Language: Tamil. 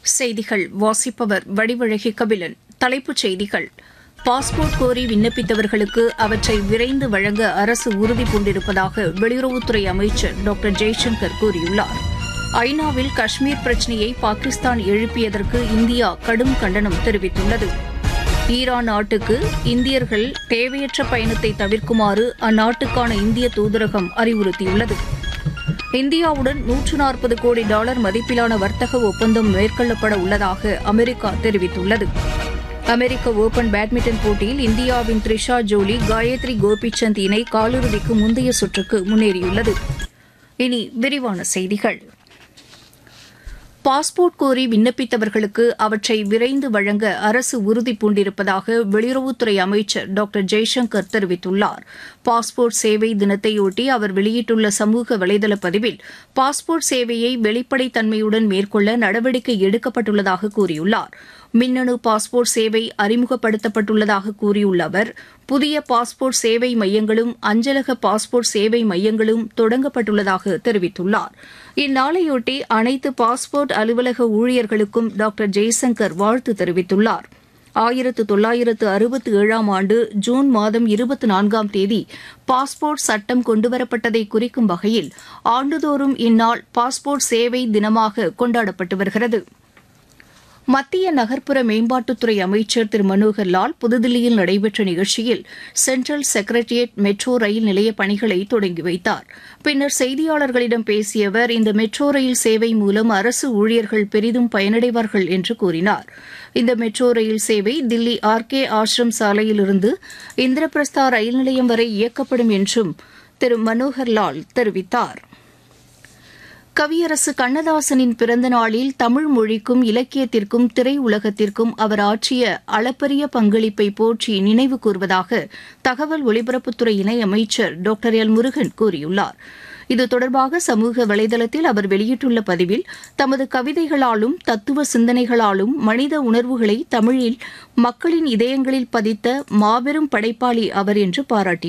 செய்திகள் வாசிப்பவர் வடிவழகி கபிலன் தலைப்புச் செய்திகள் பாஸ்போர்ட் கோரி விண்ணப்பித்தவர்களுக்கு அவற்றை விரைந்து வழங்க அரசு உறுதி பூண்டிருப்பதாக வெளியுறவுத்துறை அமைச்சர் டாக்டர் ஜெய்சங்கர் கூறியுள்ளார் ஐநாவில் காஷ்மீர் பிரச்சினையை பாகிஸ்தான் எழுப்பியதற்கு இந்தியா கடும் கண்டனம் தெரிவித்துள்ளது ஈரான் நாட்டுக்கு இந்தியர்கள் தேவையற்ற பயணத்தை தவிர்க்குமாறு அந்நாட்டுக்கான இந்திய தூதரகம் அறிவுறுத்தியுள்ளது இந்தியாவுடன் நூற்று நாற்பது கோடி டாலர் மதிப்பிலான வர்த்தக ஒப்பந்தம் மேற்கொள்ளப்பட உள்ளதாக அமெரிக்கா தெரிவித்துள்ளது அமெரிக்க ஓபன் பேட்மிண்டன் போட்டியில் இந்தியாவின் த்ரிஷா ஜோலி காயத்ரி கோபிச்சந்த் இணை காலிறுதிக்கு முந்தைய சுற்றுக்கு முன்னேறியுள்ளது இனி விரிவான செய்திகள் பாஸ்போர்ட் கோரி விண்ணப்பித்தவர்களுக்கு அவற்றை விரைந்து வழங்க அரசு உறுதி பூண்டிருப்பதாக வெளியுறவுத்துறை அமைச்சர் டாக்டர் ஜெய்சங்கர் தெரிவித்துள்ளார் பாஸ்போர்ட் சேவை தினத்தையொட்டி அவர் வெளியிட்டுள்ள சமூக வலைதள பதிவில் பாஸ்போர்ட் சேவையை வெளிப்படைத்தன்மையுடன் மேற்கொள்ள நடவடிக்கை எடுக்கப்பட்டுள்ளதாக கூறியுள்ளார் மின்னணு பாஸ்போர்ட் சேவை அறிமுகப்படுத்தப்பட்டுள்ளதாக கூறியுள்ள அவர் புதிய பாஸ்போர்ட் சேவை மையங்களும் அஞ்சலக பாஸ்போர்ட் சேவை மையங்களும் தொடங்கப்பட்டுள்ளதாக தெரிவித்துள்ளார் இந்நாளையொட்டி அனைத்து பாஸ்போர்ட் அலுவலக ஊழியர்களுக்கும் டாக்டர் ஜெய்சங்கர் வாழ்த்து தெரிவித்துள்ளார் ஆயிரத்து தொள்ளாயிரத்து அறுபத்தி ஏழாம் ஆண்டு ஜூன் மாதம் இருபத்தி நான்காம் தேதி பாஸ்போர்ட் சட்டம் கொண்டுவரப்பட்டதை குறிக்கும் வகையில் ஆண்டுதோறும் இந்நாள் பாஸ்போர்ட் சேவை தினமாக கொண்டாடப்பட்டு வருகிறது மத்திய நகர்ப்புற மேம்பாட்டுத்துறை அமைச்சர் திரு மனோகர் லால் புதுதில்லியில் நடைபெற்ற நிகழ்ச்சியில் சென்ட்ரல் செக்ரட்டரியேட் மெட்ரோ ரயில் நிலைய பணிகளை தொடங்கி வைத்தார் பின்னர் செய்தியாளர்களிடம் பேசிய அவர் இந்த மெட்ரோ ரயில் சேவை மூலம் அரசு ஊழியர்கள் பெரிதும் பயனடைவார்கள் என்று கூறினார் இந்த மெட்ரோ ரயில் சேவை தில்லி ஆர் கே ஆசிரம் சாலையிலிருந்து இந்திரபிரஸ்தா ரயில் நிலையம் வரை இயக்கப்படும் என்றும் திரு மனோகர் லால் தெரிவித்தாா் கவியரசு கண்ணதாசனின் பிறந்த நாளில் தமிழ் மொழிக்கும் இலக்கியத்திற்கும் திரையுலகத்திற்கும் அவர் ஆற்றிய அளப்பரிய பங்களிப்பை போற்றி நினைவு கூர்வதாக தகவல் ஒலிபரப்புத்துறை இணையமைச்சர் டாக்டர் எல் முருகன் கூறியுள்ளார் இது தொடர்பாக சமூக வலைதளத்தில் அவர் வெளியிட்டுள்ள பதிவில் தமது கவிதைகளாலும் தத்துவ சிந்தனைகளாலும் மனித உணர்வுகளை தமிழில் மக்களின் இதயங்களில் பதித்த மாபெரும் படைப்பாளி அவர் என்று பாராட்டியுள்ளார்